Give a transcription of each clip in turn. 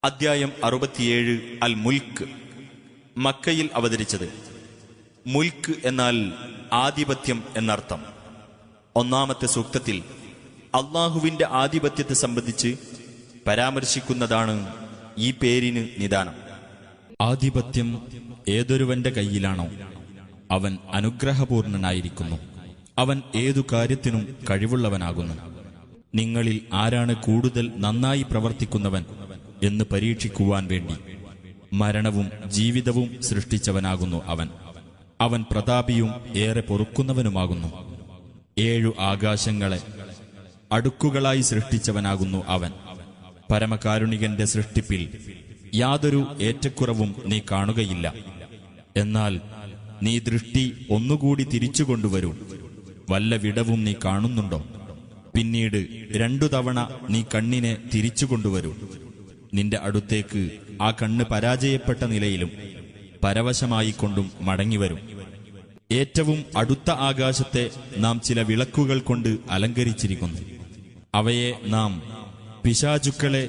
അദ്ധ്യായം അറുപത്തിയേഴ് അൽ മുൽക്ക് മക്കയിൽ അവതരിച്ചത് മുൽക്ക് എന്നാൽ ആധിപത്യം എന്നർത്ഥം ഒന്നാമത്തെ സൂക്തത്തിൽ അള്ളാഹുവിന്റെ ആധിപത്യത്തെ സംബന്ധിച്ച് പരാമർശിക്കുന്നതാണ് ഈ പേരിന് നിദാനം ആധിപത്യം ഏതൊരുവന്റെ കയ്യിലാണോ അവൻ അനുഗ്രഹപൂർണനായിരിക്കുന്നു അവൻ ഏതു കാര്യത്തിനും കഴിവുള്ളവനാകുന്നു നിങ്ങളിൽ ആരാണ് കൂടുതൽ നന്നായി പ്രവർത്തിക്കുന്നവൻ എന്ന് പരീക്ഷിക്കുവാൻ വേണ്ടി മരണവും ജീവിതവും സൃഷ്ടിച്ചവനാകുന്നു അവൻ അവൻ പ്രതാപിയും ഏറെ പൊറുക്കുന്നവനുമാകുന്നു ഏഴു ആകാശങ്ങളെ അടുക്കുകളായി സൃഷ്ടിച്ചവനാകുന്നു അവൻ പരമകാരുണികന്റെ സൃഷ്ടിപ്പിൽ യാതൊരു ഏറ്റക്കുറവും നീ കാണുകയില്ല എന്നാൽ നീ ദൃഷ്ടി ഒന്നുകൂടി തിരിച്ചുകൊണ്ടുവരൂ വല്ല വിടവും നീ കാണുന്നുണ്ടോ പിന്നീട് രണ്ടു തവണ നീ കണ്ണിനെ തിരിച്ചുകൊണ്ടുവരൂ നിന്റെ അടുത്തേക്ക് ആ കണ്ണ് പരാജയപ്പെട്ട നിലയിലും പരവശമായിക്കൊണ്ടും മടങ്ങിവരും ഏറ്റവും അടുത്ത ആകാശത്തെ നാം ചില വിളക്കുകൾ കൊണ്ട് അലങ്കരിച്ചിരിക്കുന്നു അവയെ നാം പിശാചുക്കളെ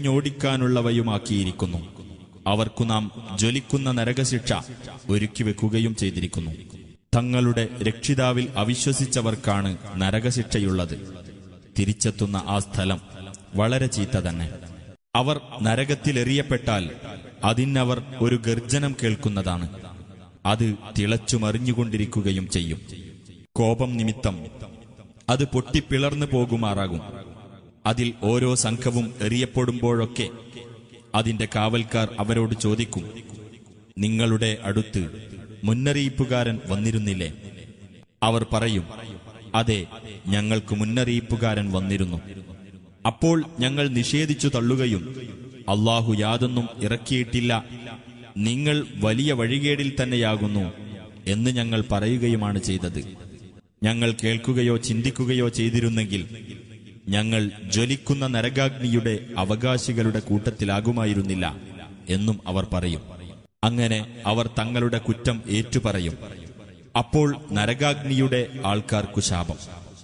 എറിഞ്ഞോടിക്കാനുള്ളവയുമാക്കിയിരിക്കുന്നു അവർക്കു നാം ജ്വലിക്കുന്ന നരകശിക്ഷ ഒരുക്കി വെക്കുകയും ചെയ്തിരിക്കുന്നു തങ്ങളുടെ രക്ഷിതാവിൽ അവിശ്വസിച്ചവർക്കാണ് നരകശിക്ഷയുള്ളത് തിരിച്ചെത്തുന്ന ആ സ്ഥലം വളരെ ചീത്ത തന്നെ അവർ നരകത്തിലെറിയപ്പെട്ടാൽ അതിനവർ ഒരു ഗർജനം കേൾക്കുന്നതാണ് അത് തിളച്ചുമറിഞ്ഞുകൊണ്ടിരിക്കുകയും ചെയ്യും കോപം നിമിത്തം അത് പൊട്ടിപ്പിളർന്നു പോകുമാറാകും അതിൽ ഓരോ സംഘവും എറിയപ്പെടുമ്പോഴൊക്കെ അതിന്റെ കാവൽക്കാർ അവരോട് ചോദിക്കും നിങ്ങളുടെ അടുത്ത് മുന്നറിയിപ്പുകാരൻ വന്നിരുന്നില്ലേ അവർ പറയും അതെ ഞങ്ങൾക്ക് മുന്നറിയിപ്പുകാരൻ വന്നിരുന്നു അപ്പോൾ ഞങ്ങൾ നിഷേധിച്ചു തള്ളുകയും അള്ളാഹു യാതൊന്നും ഇറക്കിയിട്ടില്ല നിങ്ങൾ വലിയ വഴികേടിൽ തന്നെയാകുന്നു എന്ന് ഞങ്ങൾ പറയുകയുമാണ് ചെയ്തത് ഞങ്ങൾ കേൾക്കുകയോ ചിന്തിക്കുകയോ ചെയ്തിരുന്നെങ്കിൽ ഞങ്ങൾ ജ്വലിക്കുന്ന നരകാഗ്നിയുടെ അവകാശികളുടെ കൂട്ടത്തിലാകുമായിരുന്നില്ല എന്നും അവർ പറയും അങ്ങനെ അവർ തങ്ങളുടെ കുറ്റം ഏറ്റുപറയും അപ്പോൾ നരകാഗ്നിയുടെ ആൾക്കാർക്കു ശാപം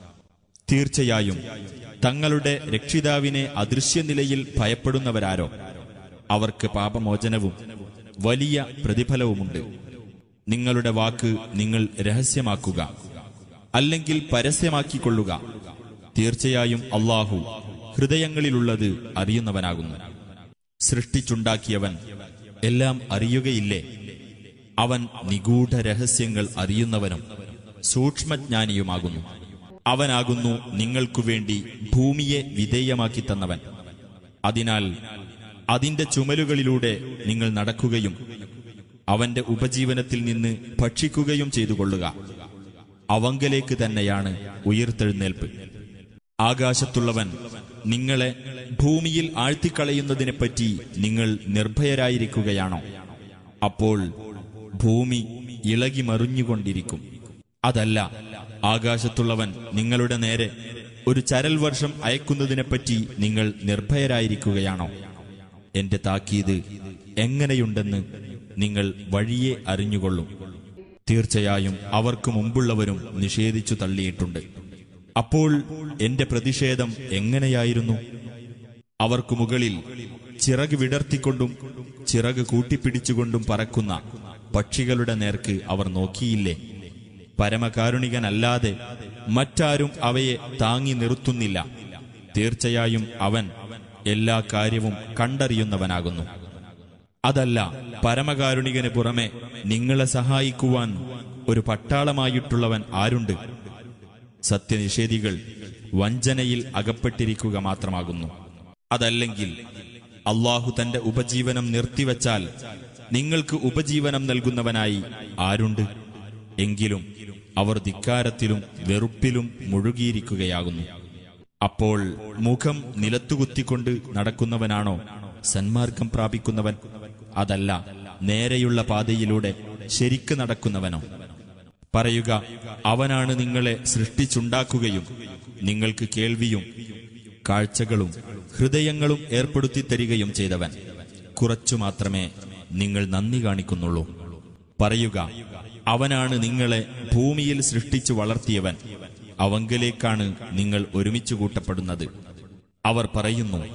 തീർച്ചയായും തങ്ങളുടെ രക്ഷിതാവിനെ അദൃശ്യനിലയിൽ ഭയപ്പെടുന്നവരാരോ അവർക്ക് പാപമോചനവും വലിയ പ്രതിഫലവുമുണ്ട് നിങ്ങളുടെ വാക്ക് നിങ്ങൾ രഹസ്യമാക്കുക അല്ലെങ്കിൽ പരസ്യമാക്കിക്കൊള്ളുക തീർച്ചയായും അള്ളാഹു ഹൃദയങ്ങളിലുള്ളത് അറിയുന്നവനാകുന്നു സൃഷ്ടിച്ചുണ്ടാക്കിയവൻ എല്ലാം അറിയുകയില്ലേ അവൻ നിഗൂഢ രഹസ്യങ്ങൾ അറിയുന്നവനും സൂക്ഷ്മജ്ഞാനിയുമാകുന്നു അവനാകുന്നു നിങ്ങൾക്കു വേണ്ടി ഭൂമിയെ വിധേയമാക്കി തന്നവൻ അതിനാൽ അതിന്റെ ചുമലുകളിലൂടെ നിങ്ങൾ നടക്കുകയും അവന്റെ ഉപജീവനത്തിൽ നിന്ന് ഭക്ഷിക്കുകയും ചെയ്തുകൊള്ളുക അവങ്കലേക്ക് തന്നെയാണ് ഉയർത്തെഴുന്നേൽപ്പ് ആകാശത്തുള്ളവൻ നിങ്ങളെ ഭൂമിയിൽ ആഴ്ത്തിക്കളയുന്നതിനെപ്പറ്റി നിങ്ങൾ നിർഭയരായിരിക്കുകയാണോ അപ്പോൾ ഭൂമി ഇളകി മറിഞ്ഞുകൊണ്ടിരിക്കും അതല്ല ആകാശത്തുള്ളവൻ നിങ്ങളുടെ നേരെ ഒരു ചരൽ വർഷം അയക്കുന്നതിനെപ്പറ്റി നിങ്ങൾ നിർഭയരായിരിക്കുകയാണോ എന്റെ താക്കീത് എങ്ങനെയുണ്ടെന്ന് നിങ്ങൾ വഴിയെ അറിഞ്ഞുകൊള്ളും തീർച്ചയായും അവർക്ക് മുമ്പുള്ളവരും നിഷേധിച്ചു തള്ളിയിട്ടുണ്ട് അപ്പോൾ എന്റെ പ്രതിഷേധം എങ്ങനെയായിരുന്നു അവർക്കു മുകളിൽ ചിറക് വിടർത്തിക്കൊണ്ടും ചിറക് കൂട്ടിപ്പിടിച്ചുകൊണ്ടും പറക്കുന്ന പക്ഷികളുടെ നേർക്ക് അവർ നോക്കിയില്ലേ പരമകാരുണികനല്ലാതെ മറ്റാരും അവയെ താങ്ങി നിർത്തുന്നില്ല തീർച്ചയായും അവൻ എല്ലാ കാര്യവും കണ്ടറിയുന്നവനാകുന്നു അതല്ല പരമകാരുണികന് പുറമെ നിങ്ങളെ സഹായിക്കുവാൻ ഒരു പട്ടാളമായിട്ടുള്ളവൻ ആരുണ്ട് സത്യനിഷേധികൾ വഞ്ചനയിൽ അകപ്പെട്ടിരിക്കുക മാത്രമാകുന്നു അതല്ലെങ്കിൽ അള്ളാഹു തന്റെ ഉപജീവനം നിർത്തിവച്ചാൽ നിങ്ങൾക്ക് ഉപജീവനം നൽകുന്നവനായി ആരുണ്ട് എങ്കിലും അവർ ധിക്കാരത്തിലും വെറുപ്പിലും മുഴുകിയിരിക്കുകയാകുന്നു അപ്പോൾ മുഖം നിലത്തുകുത്തിക്കൊണ്ട് നടക്കുന്നവനാണോ സന്മാർഗം പ്രാപിക്കുന്നവൻ അതല്ല നേരെയുള്ള പാതയിലൂടെ ശരിക്ക് നടക്കുന്നവനോ പറയുക അവനാണ് നിങ്ങളെ സൃഷ്ടിച്ചുണ്ടാക്കുകയും നിങ്ങൾക്ക് കേൾവിയും കാഴ്ചകളും ഹൃദയങ്ങളും ഏർപ്പെടുത്തി തരികയും ചെയ്തവൻ കുറച്ചു മാത്രമേ നിങ്ങൾ നന്ദി കാണിക്കുന്നുള്ളൂ പറയുക അവനാണ് നിങ്ങളെ ഭൂമിയിൽ സൃഷ്ടിച്ചു വളർത്തിയവൻ അവങ്കലേക്കാണ് നിങ്ങൾ ഒരുമിച്ച് കൂട്ടപ്പെടുന്നത് അവർ പറയുന്നു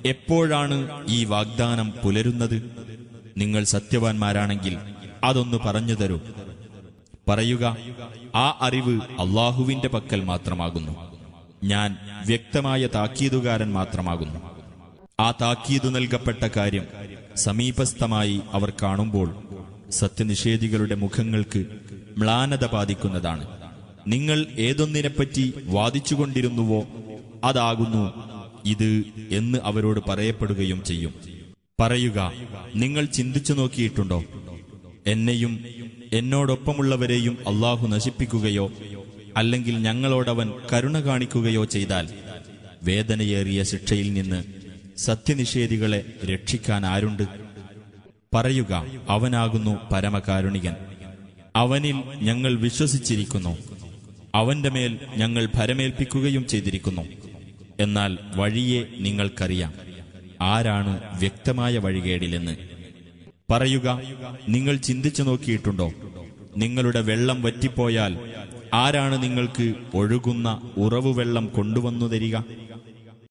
എപ്പോഴാണ് ഈ വാഗ്ദാനം പുലരുന്നത് നിങ്ങൾ സത്യവാൻമാരാണെങ്കിൽ അതൊന്ന് പറഞ്ഞു തരൂ പറയുക ആ അറിവ് അള്ളാഹുവിന്റെ പക്കൽ മാത്രമാകുന്നു ഞാൻ വ്യക്തമായ താക്കീതുകാരൻ മാത്രമാകുന്നു ആ താക്കീതു നൽകപ്പെട്ട കാര്യം സമീപസ്ഥമായി അവർ കാണുമ്പോൾ സത്യനിഷേധികളുടെ മുഖങ്ങൾക്ക് മ്ലാനത ബാധിക്കുന്നതാണ് നിങ്ങൾ ഏതൊന്നിനെപ്പറ്റി വാദിച്ചുകൊണ്ടിരുന്നുവോ അതാകുന്നു ഇത് എന്ന് അവരോട് പറയപ്പെടുകയും ചെയ്യും പറയുക നിങ്ങൾ ചിന്തിച്ചു നോക്കിയിട്ടുണ്ടോ എന്നെയും എന്നോടൊപ്പമുള്ളവരെയും അള്ളാഹു നശിപ്പിക്കുകയോ അല്ലെങ്കിൽ ഞങ്ങളോടവൻ കരുണ കാണിക്കുകയോ ചെയ്താൽ വേദനയേറിയ ശിക്ഷയിൽ നിന്ന് സത്യനിഷേധികളെ രക്ഷിക്കാൻ ആരുണ്ട് പറയുക അവനാകുന്നു പരമകാരുണികൻ അവനിൽ ഞങ്ങൾ വിശ്വസിച്ചിരിക്കുന്നു അവന്റെ മേൽ ഞങ്ങൾ ഭരമേൽപ്പിക്കുകയും ചെയ്തിരിക്കുന്നു എന്നാൽ വഴിയെ നിങ്ങൾക്കറിയാം ആരാണ് വ്യക്തമായ വഴികേടിലെന്ന് പറയുക നിങ്ങൾ ചിന്തിച്ചു നോക്കിയിട്ടുണ്ടോ നിങ്ങളുടെ വെള്ളം വറ്റിപ്പോയാൽ ആരാണ് നിങ്ങൾക്ക് ഒഴുകുന്ന ഉറവുവെള്ളം കൊണ്ടുവന്നു തരിക